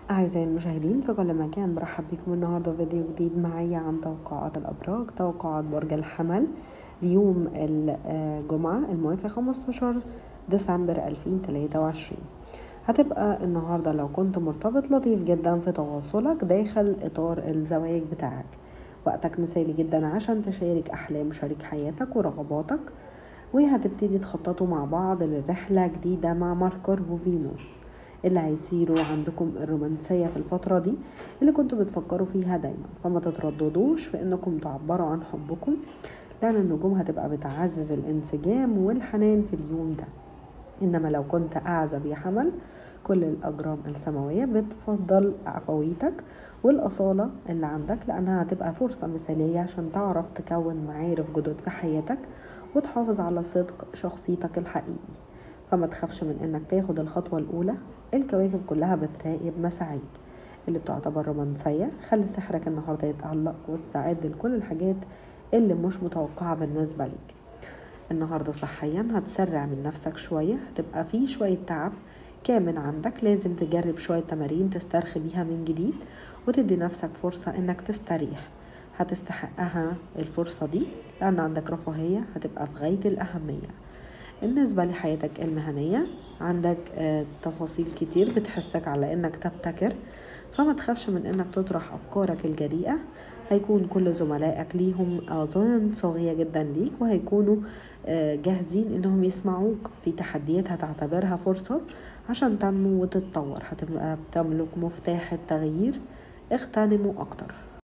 أعزائي المشاهدين في كل مكان برحب بكم النهاردة فيديو جديد معايا عن توقعات الأبراج توقعات برج الحمل ليوم الجمعة الموافق 15 ديسمبر 2023 هتبقى النهاردة لو كنت مرتبط لطيف جدا في تواصلك داخل إطار الزواج بتاعك وقتك مثالي جدا عشان تشارك أحلام شريك حياتك ورغباتك وهتبتدي تخططوا مع بعض لرحلة جديدة مع ماركور وفينوس اللي هيصيروا عندكم الرومانسية في الفترة دي اللي كنتوا بتفكروا فيها دايما فما تترددوش في انكم تعبروا عن حبكم لان النجوم هتبقى بتعزز الانسجام والحنان في اليوم ده انما لو كنت اعزب يا حمل كل الاجرام السماوية بتفضل عفويتك والاصالة اللي عندك لانها هتبقى فرصة مثالية عشان تعرف تكون معارف جدد في حياتك وتحافظ على صدق شخصيتك الحقيقي فما تخافش من انك تاخد الخطوة الاولى الكواكب كلها بتراقب مساعيك اللي بتعتبر رومانسية خلي سحرك النهاردة يتعلق واستعد لكل الحاجات اللي مش متوقعة بالنسبة ليك النهاردة صحيا هتسرع من نفسك شوية هتبقى في شوية تعب كامن عندك لازم تجرب شوية تمارين تسترخي بيها من جديد وتدي نفسك فرصة انك تستريح هتستحقها الفرصة دي لأن عندك رفاهية هتبقى في غاية الأهمية بالنسبة لحياتك المهنية عندك تفاصيل كتير بتحسك على انك تبتكر فما تخافش من انك تطرح افكارك الجريئة هيكون كل زملائك ليهم اذان صاغية جدا ليك وهيكونوا جاهزين انهم يسمعوك في تحديات هتعتبرها فرصة عشان تنمو وتتطور هتبقى بتملك مفتاح التغيير اغتنموا اكتر